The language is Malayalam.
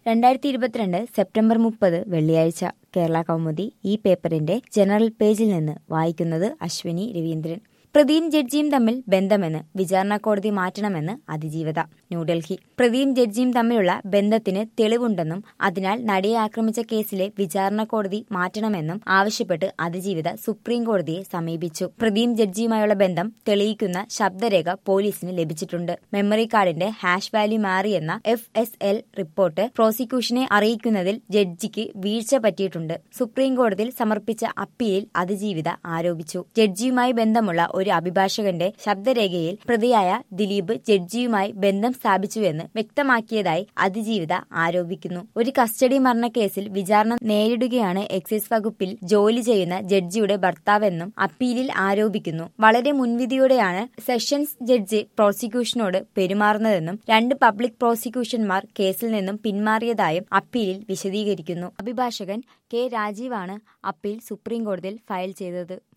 രണ്ടായിരത്തി ഇരുപത്തിരണ്ട് സെപ്റ്റംബർ മുപ്പത് വെള്ളിയാഴ്ച കേരള കൗമുദി ഈ പേപ്പറിന്റെ ജനറൽ പേജിൽ നിന്ന് വായിക്കുന്നത് അശ്വിനി രവീന്ദ്രൻ പ്രതിയും ജഡ്ജിയും തമ്മിൽ ബന്ധമെന്ന് വിചാരണ കോടതി മാറ്റണമെന്ന് അതിജീവത ന്യൂഡൽഹി പ്രതിയും ജഡ്ജിയും തമ്മിലുള്ള ബന്ധത്തിന് തെളിവുണ്ടെന്നും അതിനാൽ നടിയെ ആക്രമിച്ച കേസിലെ വിചാരണ കോടതി മാറ്റണമെന്നും ആവശ്യപ്പെട്ട് അതിജീവിത സുപ്രീം കോടതിയെ സമീപിച്ചു പ്രതിയും ജഡ്ജിയുമായുള്ള ബന്ധം തെളിയിക്കുന്ന ശബ്ദരേഖ പോലീസിന് ലഭിച്ചിട്ടുണ്ട് മെമ്മറി കാർഡിന്റെ ഹാഷ് വാല്യൂ മാറിയെന്ന എഫ് എസ് എൽ റിപ്പോർട്ട് പ്രോസിക്യൂഷനെ അറിയിക്കുന്നതിൽ ജഡ്ജിക്ക് വീഴ്ച പറ്റിയിട്ടുണ്ട് സുപ്രീം കോടതിയിൽ സമർപ്പിച്ച അപ്പീലിൽ അതിജീവിത ആരോപിച്ചു ജഡ്ജിയുമായി ബന്ധമുള്ള ഒരു അഭിഭാഷകന്റെ ശബ്ദരേഖയിൽ പ്രതിയായ ദിലീപ് ജഡ്ജിയുമായി ബന്ധം സ്ഥാപിച്ചുവെന്ന് വ്യക്തമാക്കിയതായി അതിജീവിത ആരോപിക്കുന്നു ഒരു കസ്റ്റഡി മരണക്കേസിൽ വിചാരണ നേരിടുകയാണ് എക്സൈസ് വകുപ്പിൽ ജോലി ചെയ്യുന്ന ജഡ്ജിയുടെ ഭർത്താവെന്നും അപ്പീലിൽ ആരോപിക്കുന്നു വളരെ മുൻവിധിയോടെയാണ് സെഷൻസ് ജഡ്ജി പ്രോസിക്യൂഷനോട് പെരുമാറുന്നതെന്നും രണ്ട് പബ്ലിക് പ്രോസിക്യൂഷന്മാർ കേസിൽ നിന്നും പിന്മാറിയതായും അപ്പീലിൽ വിശദീകരിക്കുന്നു അഭിഭാഷകൻ കെ രാജീവാണ് അപ്പീൽ സുപ്രീം കോടതിയിൽ ഫയൽ ചെയ്തത്